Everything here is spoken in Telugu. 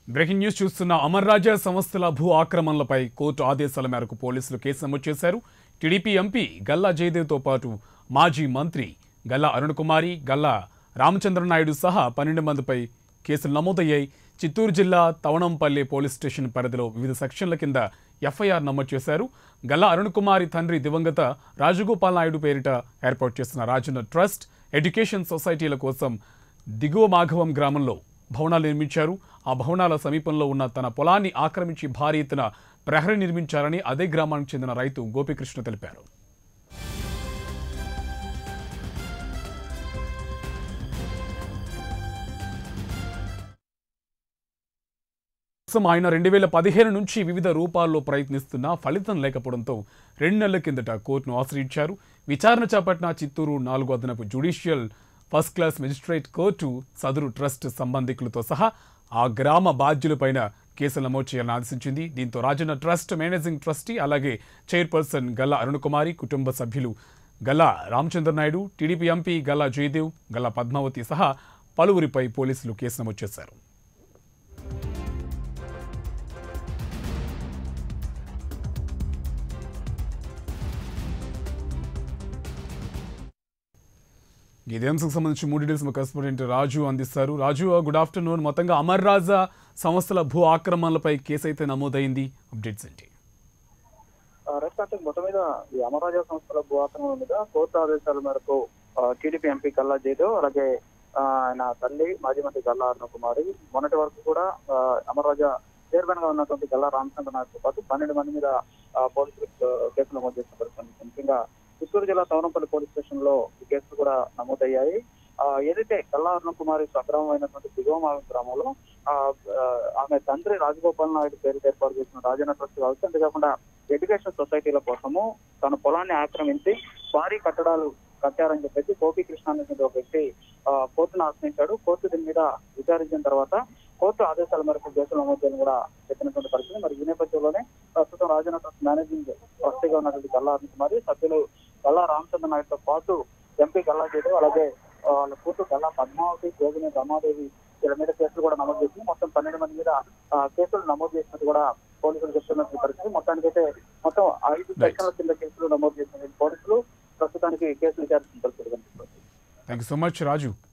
బ్రేకింగ్ న్యూస్ చూస్తున్న అమర్ రాజా సంస్థల భూ ఆక్రమణలపై కోర్టు ఆదేశాల మేరకు పోలీసులు కేసు నమోదు చేశారు టీడీపీ ఎంపీ గల్లా జయదేవ్తో పాటు మాజీ మంత్రి గల్లా అరుణ్ కుమారి గల్లా రామచంద్రనాయుడు సహా పన్నెండు మందిపై కేసులు నమోదయ్యాయి చిత్తూరు జిల్లా తవణంపల్లి పోలీస్ స్టేషన్ పరిధిలో వివిధ సెక్షన్ల కింద ఎఫ్ఐఆర్ నమోదు చేశారు గల్లా అరుణ్ కుమారి తండ్రి దివంగత రాజగోపాల్ నాయుడు పేరిట ఏర్పాటు చేసిన రాజన్న ట్రస్ట్ ఎడ్యుకేషన్ సొసైటీల కోసం దిగువ మాఘవం గ్రామంలో భవనాలు నిర్మించారు ఆ భవనాల సమీపంలో ఉన్న తన పొలాన్ని ఆక్రమించి భారీ ఎత్తున ప్రహరీ నిర్మించారని అదే గ్రామానికి చెందిన రైతు గోపికృష్ణ తెలిపారు కోసం ఆయన రెండు వేల పదిహేను నుంచి వివిధ రూపాల్లో ప్రయత్నిస్తున్నా ఫలితం లేకపోవడంతో రెండు నెలల కిందట కోర్టును ఆశ్రయించారు విచారణ చేపట్టిన చిత్తూరు నాలుగో అదనపు judicial first class magistrate court సదరు ట్రస్ట్ సంబంధికులతో సహా ఆ గ్రామ బాధ్యులపైన కేసులు నమోదు చేయాలని ఆదేశించింది దీంతో రాజన్న ట్రస్ట్ మేనేజింగ్ ట్రస్టీ అలాగే చైర్పర్సన్ గల్లా అరుణ్ కుమారి కుటుంబ సభ్యులు గల్లా రామచంద్ర నాయుడు టీడీపీ ఎంపీ గల్లా జయదేవ్ గల్లా పద్మావతి సహా పలువురిపై పోలీసులు కేసు నమోదు చేశారు ఇదే అంశంకు సంబంధించి మూడు డీటెయిల్స్ మా కరెస్పాండెంట్ రాజు అందిస్తారు రాజు గుడ్ ఆఫ్టర్నూన్ మొత్తంగా అమర్ రాజా సంస్థల భూ ఆక్రమణలపై కేసు అయితే నమోదైంది అప్డేట్స్ ఏంటి రెస్ట్ అంటే మొత్తం మీద ఈ అమరాజా సంస్థల భూఆక్రమణ మీద కోర్టు ఆదేశాల మేరకు టీడీపీ ఎంపీ కల్లా జయదేవ్ అలాగే ఆ, ఆయన తల్లి మాజీ మంత్రి గల్లా అరుణ కుమారి మొన్నటి వరకు కూడా ఆ, అమరాజా చైర్మన్ గా ఉన్నటువంటి గల్లా రామచంద్ర నాయక్తో పాటు పన్నెండు మంది మీద ఆ, పోలీసులు ఆ, కేసులు నమోదు చేసిన పరిస్థితి ముఖ్యంగా చిత్తూరు జిల్లా తవరంపల్లి పోలీస్ స్టేషన్ లో ఈ కేసులు కూడా నమోదయ్యాయి ఆ, ఏదైతే కల్లా అరుణ కుమారి స్వగ్రామం అయినటువంటి దిగువమాగం గ్రామంలో ఆ, ఆ, ఆమె తండ్రి రాజగోపాల్ నాయుడు పేరు ఏర్పాటు చేసిన రాజన్న ట్రస్ట్ కావచ్చు అంతేకాకుండా ఎడ్యుకేషన్ సొసైటీల కోసము తన పొలాన్ని ఆక్రమించి భారీ కట్టడాలు కట్టారని చెప్పేసి గోపి కృష్ణ అనేటువంటి ఒక వ్యక్తి ఆ, కోర్టును ఆశ్రయించాడు కోర్టు దీని మీద విచారించిన తర్వాత కోర్టు ఆదేశాల మేరకు కేసులు నమోదు చేయాలని కూడా చెప్పినటువంటి పరిస్థితి మరి ఈ నేపథ్యంలోనే ప్రస్తుతం రాజన్న ట్రస్ట్ మేనేజింగ్ ట్రస్టీగా ఉన్నటువంటి గల్లా అరుణ్ కుమారి సభ్యులు గల్లా రామచంద్ర నాయుడుతో పాటు ఎంపీ గల్లా చేదు అలాగే ఆ, వాళ్ళ కూతురు గల్లా పద్మావతి జోగిని రమాదేవి వీళ్ళ మీద కేసులు కూడా నమోదు చేసి మొత్తం పన్నెండు మంది మీద ఆ, కేసులు నమోదు చేసినట్టు కూడా పోలీసులు చెప్తున్నటువంటి పరిస్థితి మొత్తానికైతే మొత్తం ఐదు సెక్షన్ల కింద కేసులు నమోదు చేసిన పోలీసులు ప్రస్తుతానికి కేసులు విచారిస్తున్న పరిస్థితి కనిపిస్తుంది thank you so much Raju